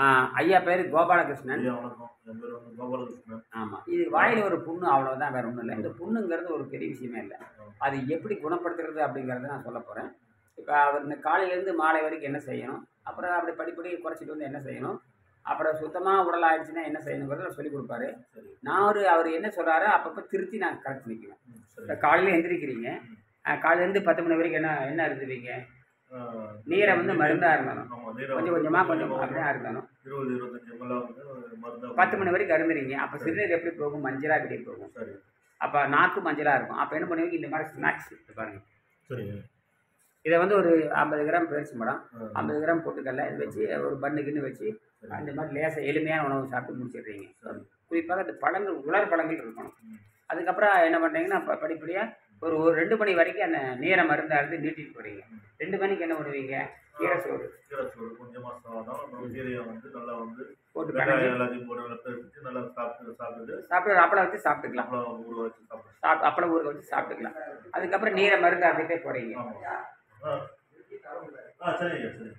ஆ, ஐயா பேர் கோபாலகிருஷ்ணன் ஐயா வணக்கம் என் பேர் வந்து கோபாலகிருஷ்ணன் ஆமாம் இது வாயில் ஒரு புண்ணு அவ்வளோதான் வேற ஒன்றும் இல்லை இந்த புண்ணுங்கிறது ஒரு பெரிய விஷயமே இல்லை அது எப்படி குணப்படுத்துறது அப்படிங்கிறத நான் சொல்ல போகிறேன் இப்போ அவர் இந்த காலையிலேருந்து மாலை வரைக்கும் என்ன செய்யணும் அப்புறம் அப்படி படிப்படி குறைச்சிட்டு வந்து என்ன செய்யணும் அப்புறம் சுத்தமாக உடல் ஆயிடுச்சுன்னா என்ன செய்யணுங்கிறத சொல்லி கொடுப்பாரு சரி நான் ஒரு அவர் என்ன சொல்கிறாரோ அப்பப்போ திருத்தி நான் கரெக்ட் பண்ணிக்குவேன் ம், சரி இப்போ காலையில் எந்திரிக்கிறீங்க காலையிலேருந்து பத்து மணி வரைக்கும் என்ன என்ன இருந்துவீங்க ஆ, நீரை வந்து மருந்தாக இருந்தாலும் ஆமா, நீரை கொஞ்சம் வந்து கொஞ்சமாக கொஞ்சம் கொஞ்சமா அப்படியே இருந்தாலும் இருபது இருபத்தஞ்சு எம்எல் வந்து மருந்து பத்து மணி வரைக்கும் அருந்துறீங்க அப்போ சிறுநீர் எப்படி போகும் மஞ்சளாக வெளியே போகும் சரி அப்போ நாக்கு மஞ்சளாக இருக்கும் அப்போ என்ன பண்ணுவீங்க இந்த மாதிரி ஸ்நாக்ஸ் பாருங்க சரி இதை வந்து ஒரு ஐம்பது கிராம் பேரிச்சு மடம் ஆ, ஐம்பது கிராம் போட்டுக்கல்ல இது வச்சு ஒரு பண்ணுக்குன்னு வச்சு சரி. அந்த மாதிரி லேசாக எளிமையான உணவு சாப்பிட்டு முடிச்சிடுறீங்க சரி. குறிப்பாக இந்த பழங்கள் உலர் பழங்கள் இருக்கணும் ம். அதுக்கப்புறம் என்ன பண்ணுறீங்கன்னா இப்போ படிப்படியாக ஒரு ஒரு ரெண்டு மணி வரைக்கும் அந்த நீரை மருந்து அறுந்து நீட்டிட்டு போகிறீங்க ரெண்டு மணிக்கு என்ன பண்ணுவீங்க கீரை சோறு கீரை சோறு கொஞ்சமா சாதம் நம்ம கீரையை வந்து நல்லா வந்து போட்டு வெங்காயம் கடைஞ்சி எல்லாத்தையும் போட்டு நல்லா பேசிட்டு நல்லா சாப்பிட்டு சாப்பிட்டு சாப்பிட்டு அப்பளம் வச்சு சாப்பிட்டுக்கலாம் அப்புறம் ஊற வச்சு சாப்பிட்டு சாப் அப்பளம் ஊற வச்சு சாப்பிட்டுக்கலாம் அதுக்கப்புறம் நீரை மருந்து அறுத்துட்டே போகிறீங்க ஆமா ஆ ஆ சரிங்க சரி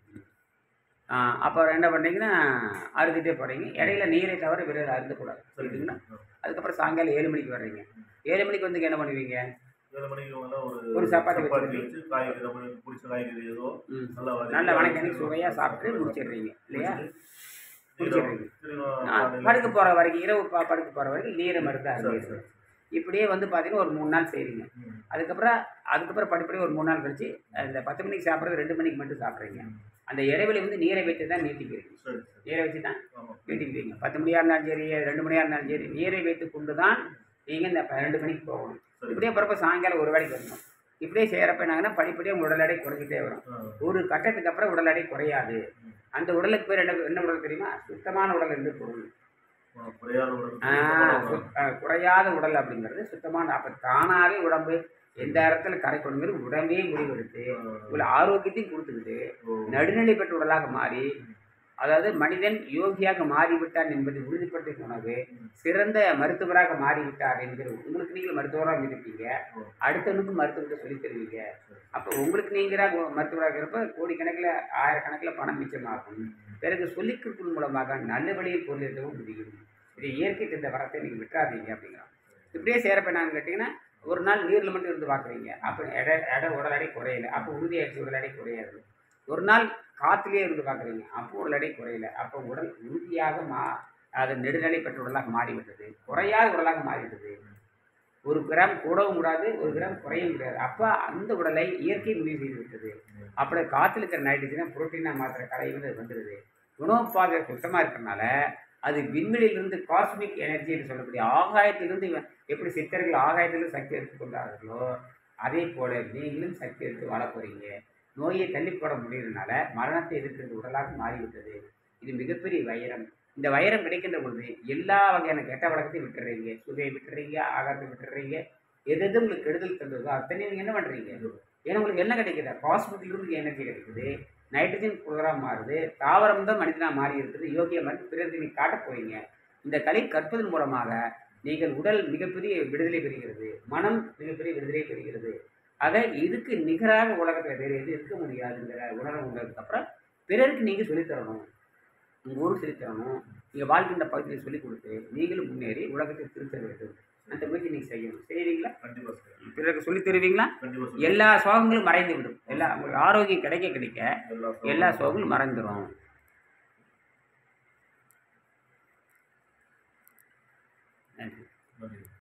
அப்புறம் என்ன பண்ணுறீங்கன்னா அறுத்துட்டே போகிறீங்க இடையில நீரை தவிர வேறு அறுந்துக்கூடாது புரியுதுங்களா ஆ. அதுக்கப்புறம் சாயங்காலம் ஏழு மணிக்கு வர்றீங்க ஏழு மணிக்கு வந்து என்ன பண்ணுவீங்க ஏழு மணிக்கு வந்து ஒரு ஒரு சப்பாத்தி சப்பாத்தி வச்சு காய்கறி நம்மளுக்கு பிடிச்ச காய்கறி ஏதோ ம் நல்லா வதக்கி நல்ல வணக்கி சுவையாக சாப்பிட்டு முடிச்சிடுறீங்க இல்லையா முடிச்சிடுறீங்க திரும்ப நான் படுக்க போகிற வரைக்கும் இரவு ப- படுக்க போகிற வரைக்கும் நீரை மருந்து சரி, அறுந்து சரி. இப்படியே வந்து பார்த்தீங்கன்னா ஒரு மூணு நாள் செய்கிறீங்க ம். அதுக்கப்புறம் அதுக்கப்புறம் படிப்படியாக ஒரு மூணு நாள் கழிச்சு இந்த பத்து மணிக்கு சாப்பிட்றது ரெண்டு மணிக்கு மட்டும் சாப்பிட்றீங்க அந்த இடைவெளி வந்து நீரை வைத்து தான் நீட்டிக்கிறீங்க சரி சரி நீரை வச்சு தான் ஆமாம் நீட்டிக்கிறீங்க பத்து மணியாக இருந்தாலும் சரி ரெண்டு மணியாக இருந்தாலும் சரி நீரை வைத்து கொண்டு தான் நீங்கள் இந்த பன்னெண்டு மணிக்கு போகணும் சரி இப்படியே பிறப்ப சாயங்காலம் ஒரு வேலைக்கு வரணும் இப்படியே செய்கிறப்ப என்னாங்கன்னா படிப்படியாக உங்கள் உடல் எடை குறைஞ்சிட்டே வரும் ஆ, ஒரு கட்டத்துக்கு அப்புறம் உடல் எடை குறையாது ம். அந்த உடலுக்கு பேர் என்ன என்ன உடல் தெரியுமா சுத்தமான உடல் என்று பொருள் ஆ, குறையாத உடல் ஆ, சுத்- ஆ, குறையாத உடல் அப்படிங்கிறது சுத்தமான அப்போ தானாகவே உடம்பு எந்த இடத்துல கரை கொண்டுங்கிறது உடம்பே முடிவெடுத்து இவ்வளோ ஆரோக்கியத்தையும் கொடுத்துக்கிட்டு நடுநிலை பெற்ற உடலாக மாறி அதாவது மனிதன் யோகியாக மாறிவிட்டான் என்பதை உறுதிப்படுத்திய உணவு சிறந்த மருத்துவராக மாறிவிட்டார் என்கிற உங்களுக்கு நீங்கள் மருத்துவராக இருப்பீங்க அடுத்தவனுக்கு மருத்துவத்தை சொல்லித் தருவீங்க அப்போ உங்களுக்கு நீங்களாக மருத்துவராக இருப்ப கோடிக்கணக்கில் ஆயிரக்கணக்கில் பணம் மிச்சமாகும் பிறகு சொல்லிக் கொடுப்பதன் மூலமாக நல்ல வழியில் பொருளீட்டவும் முடியும் இது இயற்கை தந்த வரத்தை நீங்கள் விட்டுறாதீங்க அப்படிங்கிறோம் இப்படியே சேரப்ப என்னன்னு கேட்டிங்கன்னா ஒரு நாள் நீரில் மட்டும் இருந்து பார்க்குறீங்க அப்போ எடை எடை உடல் எடை குறையல அப்போ உறுதியாயிடுச்சு உடல் எடை குறையாது ஒரு நாள் காற்றுலேயே இருந்து பார்க்குறீங்க அப்போ உடல் எடை குறையல அப்போ உடல் உறுதியாக மா அது நெடுநிலை பெற்ற உடலாக மாறிவிட்டது குறையாத உடலாக மாறிவிட்டது ஒரு கிராம் கூடவும் கூடாது ஒரு கிராம் குறையவும் முடியாது அப்போ அந்த உடலை இயற்கை முடிவு செய்து விட்டது அப்புறம் காற்றுல இருக்கிற நைட்ரஜனை புரோட்டீனாக மாற்றுற கலை வந்து அது வந்துடுது உணவு பாதை சுத்தமாக இருக்கிறனால அது விண்வெளியிலிருந்து காஸ்மிக் எனர்ஜி என்று சொல்லக்கூடிய ஆகாயத்திலிருந்து இவன் எப்படி சித்தர்கள் ஆகாயத்திலிருந்து சக்தி எடுத்துக்கொண்டார்களோ அதே போல நீங்களும் சக்தி எடுத்து வாழ போறீங்க நோயை தள்ளி போட முடியறதுனால மரணத்தை எதிர்க்கிறது உடலாக மாறிவிட்டது இது மிகப்பெரிய வைரம் இந்த வைரம் கிடைக்கின்ற பொழுது எல்லா வகையான கெட்ட வழக்கத்தையும் விட்டுறீங்க சுவையை விட்டுறீங்க ஆகாரத்தை விட்டுறீங்க எது எது உங்களுக்கு கெடுதல் தந்ததோ அத்தனையும் நீங்கள் என்ன பண்ணுறீங்க ஏன்னா உங்களுக்கு என்ன கிடைக்குது காஸ்மெட்டிலிருந்து எனர்ஜி கிடைக்குது நைட்ரஜன் குளிராக மாறுது தாவரம் தான் மனிதனாக மாறி இருக்குது யோகிய மாதிரி பிறருக்கு நீங்கள் காட்டப் போறீங்க இந்த கலை கற்பதன் மூலமாக நீங்கள் உடல் மிகப்பெரிய விடுதலை பெறுகிறது மனம் மிகப்பெரிய விடுதலை பெறுகிறது ஆக இதுக்கு நிகராக உலகத்தில் வேறு எது இருக்க முடியாதுங்கிற உணர்வு உங்களுக்கு அப்புறம் பிறருக்கு நீங்கள் சொல்லித்தரணும் உங்கள் ஊர் சொல்லித்தரணும் நீங்கள் வாழ்கின்ற பகுதியில் சொல்லிக் கொடுத்து நீங்களும் முன்னேறி உலகத்தை திருத்த வேண்டும் அந்த முயற்சி நீங்கள் செய்யணும் செய்கிறீங்களா கண்டிப்பா சார் பிறருக்கு சொல்லித் தருவீங்களா கண்டிப்பா சார் எல்லா சோகங்களும் மறைந்து விடும் எல்லா உங்களுக்கு ஆரோக்கியம் கிடைக்க கிடைக்க எல்லா எல்லா சோகங்களும் மறைந்துடும் நன்றி நன்றி